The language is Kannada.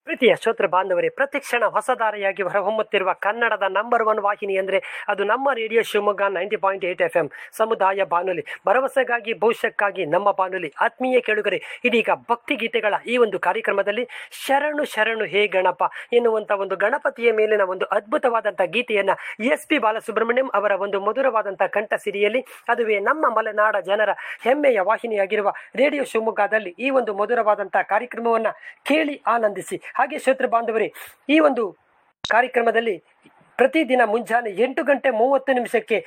ಪ್ರೀತಿಯ ಶ್ರೋತೃ ಬಾಂಧವರೇ ಪ್ರತಿಕ್ಷಣ ಹೊಸದಾರಿಯಾಗಿ ಹೊರಹೊಮ್ಮುತ್ತಿರುವ ಕನ್ನಡದ ನಂಬರ್ ಒನ್ ವಾಹಿನಿ ಅಂದರೆ ಅದು ನಮ್ಮ radio Shivamogga ninety point eight F M ಸಮುದಾಯ ಬಾನುಲಿ ಭರವಸೆಗಾಗಿ ಭವಿಷ್ಯಕ್ಕಾಗಿ ನಮ್ಮ ಬಾನುಲಿ ಆತ್ಮೀಯ ಕೇಳುಗರೆ ಇದೀಗ ಭಕ್ತಿ ಗೀತೆಗಳ ಈ ಒಂದು ಕಾರ್ಯಕ್ರಮದಲ್ಲಿ ಶರಣು ಶರಣು ಹೇ ಗಣಪ ಎನ್ನುವಂಥ ಒಂದು ಗಣಪತಿಯ ಮೇಲಿನ ಒಂದು ಅದ್ಭುತವಾದಂಥ ಗೀತೆಯನ್ನು ಎಸ್ ಪಿ ಬಾಲಸುಬ್ರಹ್ಮಣ್ಯಂ ಅವರ ಒಂದು ಮಧುರವಾದಂಥ ಕಂಠ ಸಿರಿಯಲ್ಲಿ ಅದುವೇ ನಮ್ಮ ಮಲೆನಾಡ ಜನರ ಹೆಮ್ಮೆಯ ವಾಹಿನಿಯಾಗಿರುವ ರೇಡಿಯೋ ಶಿವಮೊಗ್ಗದಲ್ಲಿ ಈ ಒಂದು ಮಧುರವಾದಂಥ ಕಾರ್ಯಕ್ರಮವನ್ನು ಕೇಳಿ ಆನಂದಿಸಿ ಹಾಗೆ ಶ್ರೋತೃ ಬಾಂಧವರೇ ಈ ಒಂದು ಕಾರ್ಯಕ್ರಮದಲ್ಲಿ ಪ್ರತಿದಿನ ಮುಂಜಾನೆ ಎಂಟು ಗಂಟೆ ಮೂವತ್ತು ನಿಮಿಷಕ್ಕೆ